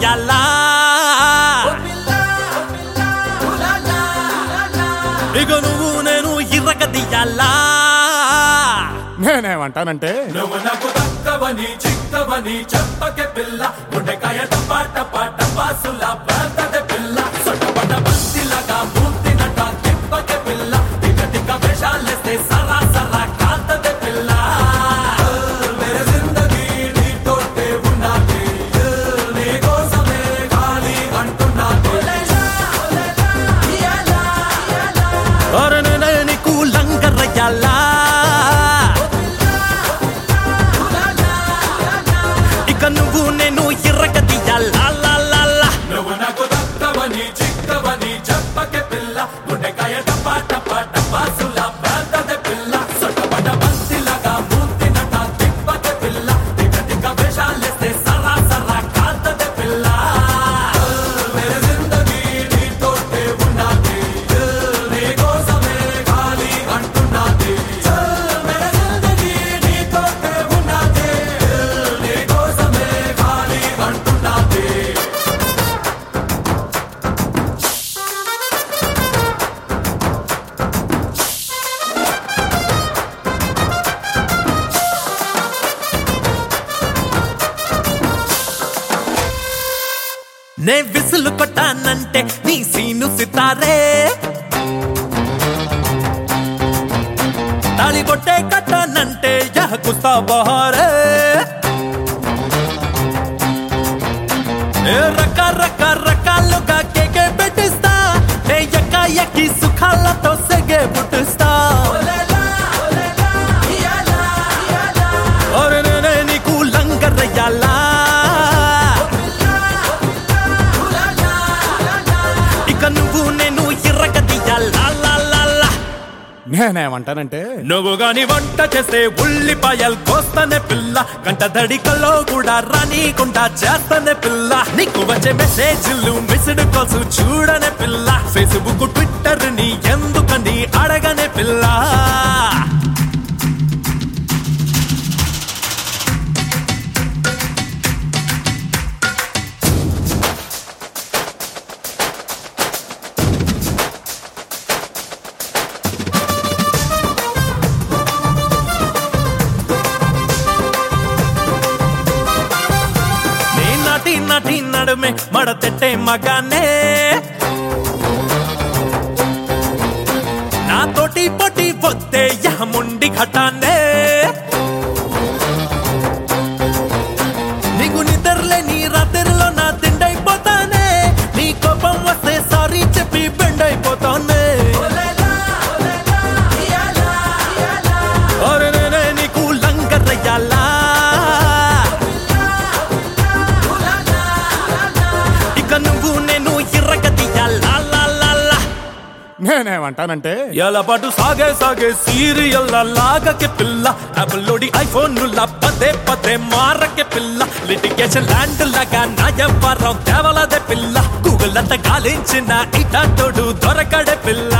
తీయాలా ఇక నువ్వు నేను ఇరగ తీయాలా నేనేమంటానంటే నువ్వు నాకు దక్కవని చిక్కవని చెప్పకే పిల్ల గుండెకాయ టపా టపా టపాసుల పేదde పిల్ల సొట్టపట బంతిలాగా మూర్తినట తిప్పకే పిల్ల తిక్క తిక్క వేషాలేస్తే సరా సరా కాంతదే పిల్ల మేరే జిందగీ నీతోటే ఉన్నది నీ కోసమే ఖాళీ అంటున్నది ఒరే నేనే నీకు లంగరయ్యాలా ఇక నువ్వు నేను ఇరగ తీయాలా లా లా లా నువ్వు నాకు దక్కవని చిక్కవని చెప్పకే పిల్ల గుండెకాయ టపా టపా టపాసుల పేదదే పిల్ల సొట్టపట బంతిలాగా మూర్తినట తిప్పకే పిల్ల తిక్క తిక్క వేషాలేస్తే సరా సరా కాంతదే పిల్ల మేరే జిందగీ నీతోటే ఉన్నది నీ కోసమే ఖాళీ అంటున్నది మేరే జిందగీ నీతోటే ఉన్నది నీ కోసమే ఖాళీ అంటున్నది నే విసులు కొట్టానంటే నీ సీను సితారే తాళి కొట్టే కట్టానంటే యహ కుస్తా బహారే ఏ రక రక రకాలుగా కేకే పెట్టిస్తా ఏ ఎక్క ఎక్కి సుఖాలతో సెగే పుట్టిస్తా ఒరే నేనే నీకు లంగరయ్యాలా ఇక నువ్వు నేను ఇర్రగ తీయాలా లా లా లా నేనేమంటానంటే నువ్వు గాని వంట చేస్తే ఉల్లిపాయలు కోస్తానే పిల్ల గంట దడికల్లో కూడా రానీకుండా చేస్తానే పిల్ల నీకు వచ్చే మెసేజ్లు మిస్డ్ కాల్స్ చూడనే పిల్ల ఫేస్బుక్ ట్విట్టర్ ని ఎందుకని అడగనే పిల్ల నీ నటి నటి నడుమే మడతెట్టే మగానే నాతోటి పొట్టి పొత్తే యహముండి ఘటానే నీకు నిద్రలే నీ రాత్రిలో నా తిండైపోతానే నీ కోపం వస్తే సారీ చెప్పి బెండైపోతానే ఒరే నేనే నీకు లంగరయ్యాలా ఇక నువ్వు నేను ఇర్రగ తీయాలా లా లా లా నేనేమంటానంటే ఎలా పాటు సాగే సాగే సీరియల్ లాగకే పిల్ల యాపిల్లోడి ఐఫోన్ పదే పదే మారకే పిల్ల లిటిగేషన్ ల్యాండ్ లాగా నా ఎవ్వరం తేవలదే పిల్ల గూగుల్ అంతా గాలించిన ఇటాటోడు దొరకడే పిల్ల